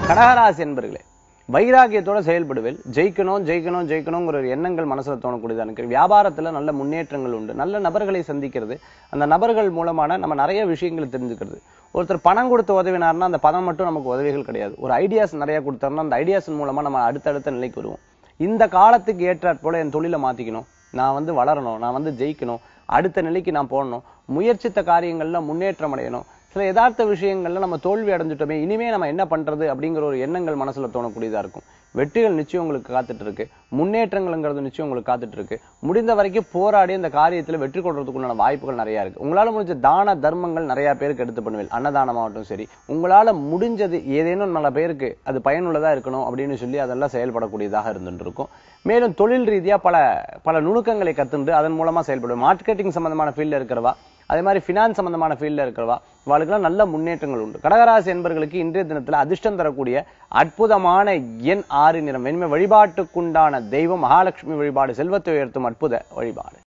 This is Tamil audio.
கடகராசி என்பர்களே வைராகியத்தோட செயல்படுவேன் ஜெயிக்கணும் ஜெயிக்கணும் ஜெயிக்கணுங்கிற ஒரு எண்ணங்கள் மனசுல தோணக்கூடியதா இருக்கு வியாபாரத்துல நல்ல முன்னேற்றங்கள் உண்டு நல்ல நபர்களை சந்திக்கிறது அந்த நபர்கள் மூலமான நம்ம நிறைய விஷயங்களை தெரிஞ்சுக்கிறது ஒருத்தர் பணம் கொடுத்து உதவினார்னா அந்த பணம் மட்டும் நமக்கு உதவிகள் கிடையாது ஒரு ஐடியாஸ் நிறைய கொடுத்தாருன்னா அந்த ஐடியாஸ் மூலமா நம்ம அடுத்தடுத்த நிலைக்கு வருவோம் இந்த காலத்துக்கு ஏற்றாற் போல என் தொழிலை மாத்திக்கணும் நான் வந்து வளரணும் நான் வந்து ஜெயிக்கணும் அடுத்த நிலைக்கு நான் போடணும் முயற்சித்த காரியங்கள்ல முன்னேற்றம் அடையணும் சில யதார்த்த விஷயங்கள்ல நம்ம தோல்வி அடைஞ்சிட்டோமே இனிமே நம்ம என்ன பண்றது அப்படிங்கிற ஒரு எண்ணங்கள் மனசுல தோணக்கூடியதா இருக்கும் வெற்றிகள் நிச்சயம் உங்களுக்கு காத்துட்டு இருக்கு முன்னேற்றங்கள்ங்கிறது நிச்சயம் உங்களுக்கு காத்துட்டு இருக்கு முடிந்த வரைக்கும் போராடி அந்த காரியத்துல வெற்றி கொள்றதுக்குண்டான வாய்ப்புகள் நிறைய இருக்கு உங்களால முடிஞ்ச தான தர்மங்கள் நிறைய பேருக்கு எடுத்து பண்ணுவேன் அன்னதானமாகட்டும் சரி உங்களால முடிஞ்சது ஏதேனும் நல்ல பேருக்கு அது பயனுள்ளதா இருக்கணும் அப்படின்னு சொல்லி அதெல்லாம் செயல்படக்கூடியதாக இருந்துட்டு இருக்கும் மேலும் தொழில் ரீதியா பல பல நுணுக்கங்களை கத்துண்டு அதன் மூலமா செயல்படும் மார்க்கெட்டிங் சம்பந்தமான ஃபீல்ட்ல இருக்கிறவா அதே மாதிரி ஃபினான்ஸ் சம்பந்தமான ஃபீல்ட்ல இருக்கிறவா இவாளுக்கெல்லாம் நல்ல முன்னேற்றங்கள் உண்டு கடகராசி என்பவர்களுக்கு இன்றைய தினத்துல அதிர்ஷ்டம் தரக்கூடிய அற்புதமான எண் ஆறு நிறம் இனிமே வழிபாட்டுக்குண்டான தெய்வம் மகாலட்சுமி வழிபாடு செல்வத்தை உயர்த்தும் அற்புத வழிபாடு